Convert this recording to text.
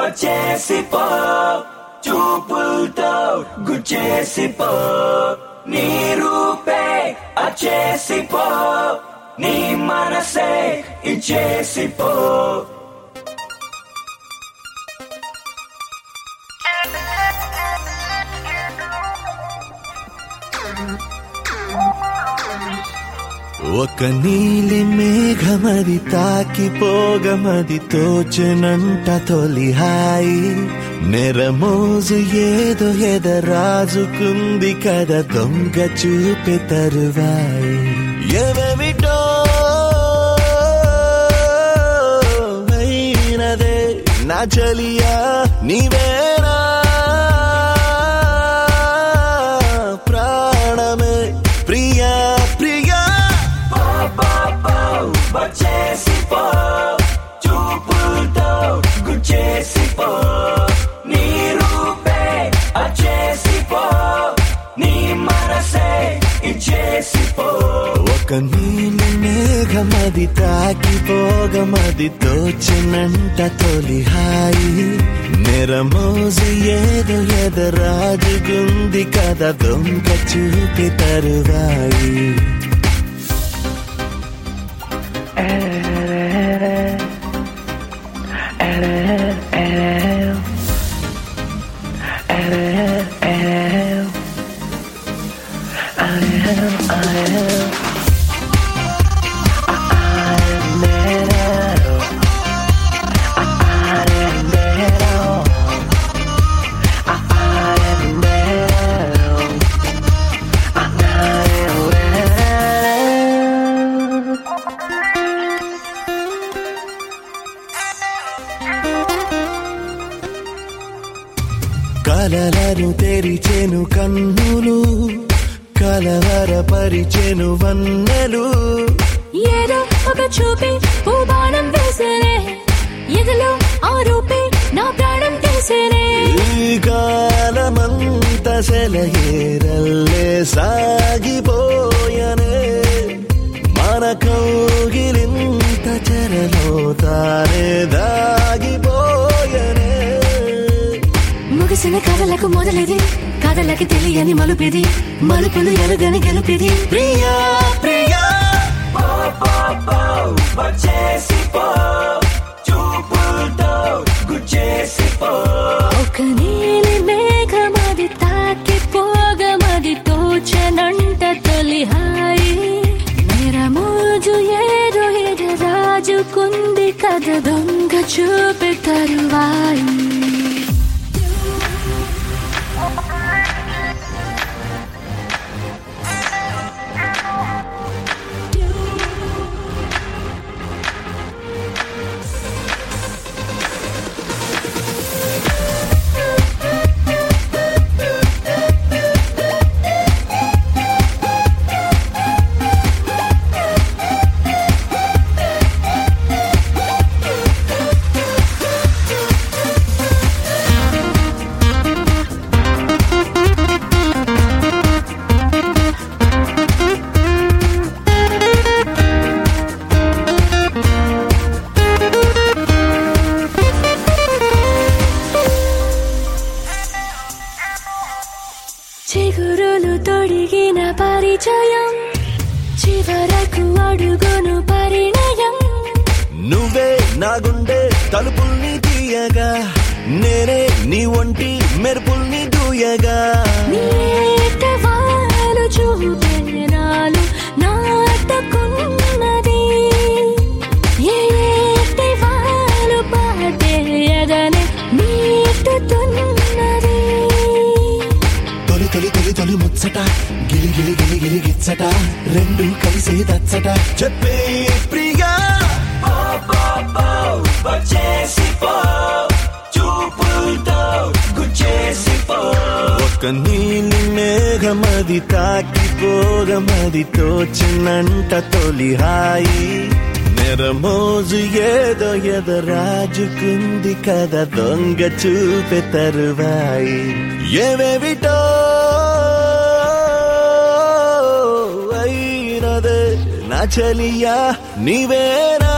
వచ్చేసిపో చూపులతో గుచ్చేసిపో నీ రూపే అచ్చేసిపో నీ మనసే ఇచ్చేసిపో ఒక నీలి మేఘమది తాకిపోగమది తోచనంట తొలి హాయి నెరమోజు ఏదో ఎదరాజుకుంది కదా దొంగ చూపే తరువాయి ఎవమిటో అయినదే నా చలియా నీవేనా ప్రాణమే ప్రియా ప్రియా వచ్చేసిపో చూపులతో గుచ్చేసిపో నీ రూపే అచ్చేసిపో నీ మనసే ఇచ్చేసిపో ఒక నీలి మేఘమది తాకిపోగమది తోచినంట తొలి హాయి నెరమోజు ఏదో ఎదరాజుగుంది కదా దొంగ చూపి తరువాయి కలలను తెరిచెను కన్నులు కలవరపరిచెను వన్నెలు ఏదో ఒక చూపి పూబాణం వేసేనే ఎదలో ఆ రూపే నా ప్రాణం తీసేనే ఈ కాలమంత సెలయేరల్లే సాగిపోయనే మన కౌగిలింత చెరలో తానే దాగిపోయనే ముగిసిన కథలకు మొదలిది కథలకి తెలియని మలుపిది మలుపులు ఎరుగని గెలుపిది ప్రియా ప్రియా వచ్చేసిపో చూపులతో గుచ్చేసిపో ఒక నీలి మేఘమది తాకి పోగమది తోచనంట తొలి హాయి నిరమోజు ఏదో ఎద రాజుకుంది కథ దొంగ చూపి తరువాయి చిగురులు తొడిగిన పరిచయం చివరకు అడుగును పరిణయం నువ్వే నా గుండె తలుపుల్ని తీయగా నేనే నీ ఒంటి మెరుపుల్ని దూయగా నీట వాలు చూపెనాలు నాటకున్నది ఏటి వాలు పాటే ఎదనే మీటుతున్నది తొలి తొలి తొలి తొలి ముచ్చట గిలి గిలి గిలి గిలి గిచ్చట రెండు కలిసి దచ్చట చెప్పే ప్రియా వచ్చేసిపో చూపులతో గుచ్చేసిపో ఒక నీలి మేఘమది తాకిపోగమది తోచినంట తొలి హాయి నెరమోజు ఏదో ఎదరాజుకుంది కదా దొంగ చూపే తరువాయి ఏవేవిటో అయినదే నా చలియా నీవేనా